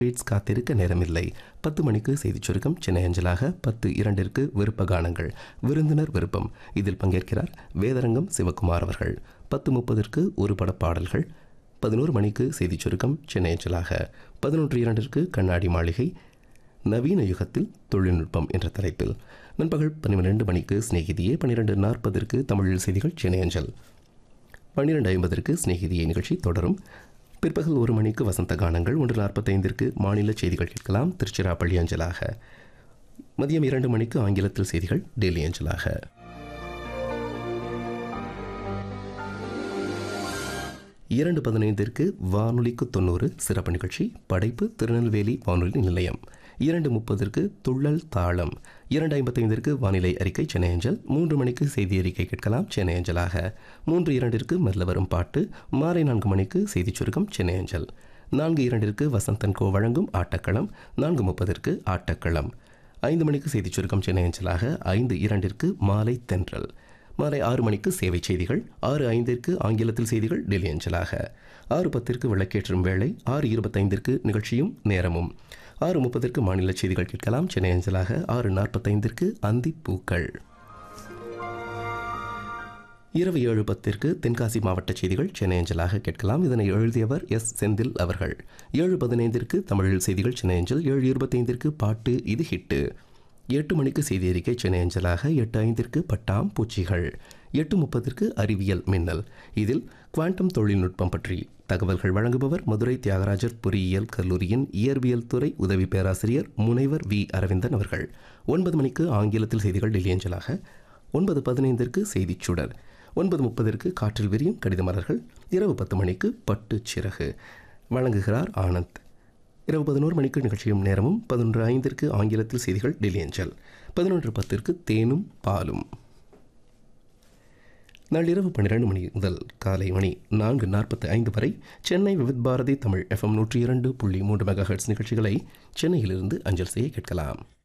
rates காத்திருக்க நேரமில்லை பத்து மணிக்கு செய்திச் சுருக்கம் சென்னை அஞ்சலாக பத்து இரண்டிற்கு விருப்ப கானங்கள் விருந்தினர் விருப்பம் இதில் பங்கேற்கிறார் வேதரங்கம் சிவகுமார் அவர்கள் பத்து முப்பதற்கு ஒரு பட பாடல்கள் பதினோரு மணிக்கு செய்திச் சுருக்கம் சென்னை அஞ்சலாக பதினொன்று இரண்டிற்கு கண்ணாடி மாளிகை நவீன யுகத்தில் தொழில்நுட்பம் என்ற தலைப்பில் நண்பகல் பன்னிரண்டு மணிக்கு சிநேகிதியே பன்னிரெண்டு நாற்பதற்கு தமிழில் செய்திகள் சென்னை அஞ்சல் பன்னிரெண்டு ஐம்பதற்கு சிநேகிதியை நிகழ்ச்சி தொடரும் பிற்பகல் ஒரு மணிக்கு வசந்த கானங்கள் ஒன்று நாற்பத்தைந்திற்கு மாநில செய்திகள் கேட்கலாம் திருச்சிராப்பள்ளி அஞ்சலாக மதியம் இரண்டு மணிக்கு ஆங்கிலத்தில் செய்திகள் டெல்லி அஞ்சலாக இரண்டு பதினைந்திற்கு வானொலிக்கு தொண்ணூறு சிறப்பு நிகழ்ச்சி படைப்பு திருநெல்வேலி வானொலி நிலையம் இரண்டு முப்பதற்கு துள்ளல் தாளம் இரண்டு ஐம்பத்தைந்திற்கு வானிலை அறிக்கை சென்னை அஞ்சல் மூன்று மணிக்கு செய்தி அறிக்கை கேட்கலாம் சென்னை அஞ்சலாக மூன்று இரண்டிற்கு மெல்ல வரும் பாட்டு மாலை நான்கு மணிக்கு செய்திச் சுருக்கம் சென்னை அஞ்சல் நான்கு இரண்டிற்கு வசந்தன் கோ வழங்கும் ஆட்டக்களம் நான்கு முப்பதற்கு ஆட்டக்களம் ஐந்து மணிக்கு செய்திச் சுருக்கம் சென்னை அஞ்சலாக ஐந்து இரண்டிற்கு மாலை தென்றல் மாலை ஆறு மணிக்கு சேவை செய்திகள் ஆறு ஐந்திற்கு ஆங்கிலத்தில் செய்திகள் டெல்லி அஞ்சலாக ஆறு பத்திற்கு விளக்கேற்றும் வேளை ஆறு இருபத்தைந்திற்கு நிகழ்ச்சியும் நேரமும் ஆறு முப்பதற்கு மாநில செய்திகள் கேட்கலாம் சென்னை அஞ்சலாக ஆறு நாற்பத்தைந்திற்கு அந்தி பூக்கள் இரவு ஏழு பத்திற்கு தென்காசி மாவட்ட செய்திகள் சென்னை அஞ்சலாக கேட்கலாம் இதனை எழுதியவர் எஸ் செந்தில் அவர்கள் ஏழு பதினைந்திற்கு தமிழில் செய்திகள் சென்னை அஞ்சல் ஏழு இருபத்தைந்திற்கு பாட்டு இது ஹிட்டு எட்டு மணிக்கு செய்தி அறிக்கை சென்னை அஞ்சலாக எட்டு ஐந்திற்கு பட்டாம் பூச்சிகள் எட்டு முப்பதற்கு அறிவியல் மின்னல் இதில் குவாண்டம் தொழில்நுட்பம் பற்றி தகவல்கள் வழங்குபவர் மதுரை தியாகராஜர் பொறியியல் கல்லூரியின் இயற்பியல் துறை உதவி பேராசிரியர் முனைவர் வி அரவிந்தன் அவர்கள் ஒன்பது மணிக்கு ஆங்கிலத்தில் செய்திகள் டெல்லி அஞ்சலாக ஒன்பது பதினைந்திற்கு செய்திச் சுடர் ஒன்பது முப்பதற்கு காற்றில் விரியும் கடித மலர்கள் இரவு பத்து மணிக்கு பட்டு சிறகு வழங்குகிறார் ஆனந்த் இரவு பதினோரு மணிக்கு நிகழ்ச்சியும் நேரமும் பதினொன்று ஐந்திற்கு ஆங்கிலத்தில் செய்திகள் டெல்லி அஞ்சல் பதினொன்று பத்திற்கு தேனும் பாலும் நள்ளிரவு பன்னிரண்டு மணி முதல் காலை மணி நான்கு நாற்பத்தி ஐந்து வரை சென்னை விவித் பாரதி தமிழ் எஃப்எம் நூற்றி இரண்டு புள்ளி மூன்று மெகா ஹெர்ட்ஸ் நிகழ்ச்சிகளை சென்னையிலிருந்து அஞ்சல் செய்ய கேட்கலாம்